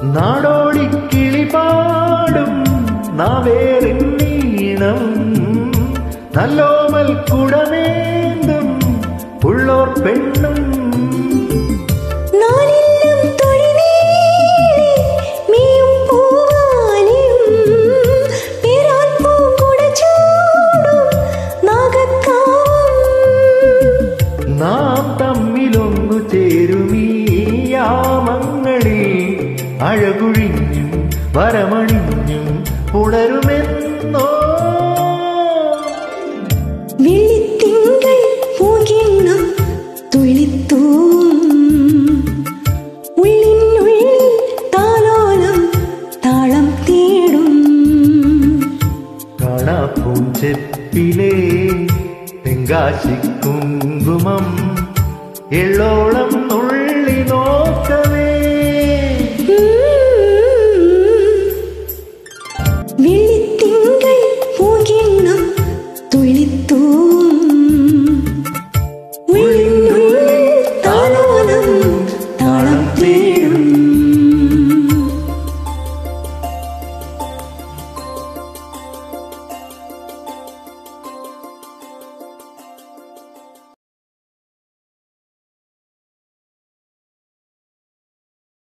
നാടോടി കിളിപാടും നാവേറിനീണം നല്ലോമൽ കുടമേന്തും ഉള്ളോർ പെണ്ണും നാലില്ലം തൊഴിലേറി മീയും പൂവാലിയും പേരാൽ പൂങ്കുടച്ചൂടും നാഗക്കാവും നാം തമ്മിലൊന്നു ചേരുമീ യാമങ്ങളിൽ അഴകുഴിഞ്ഞും വരമണിഞ്ഞും ഉണരുമെന്നോ വെള്ളിത്തിങ്കൾ പൂകിണ്ണം തുള്ളിത്തൂം ഉള്ളിനുള്ളിൽ താലോലം താളം തേടും കാണാപ്പൂഞ്ചെപ്പിലെ തെങ്കാശി കുങ്കുമം എള്ളോളം നുള്ള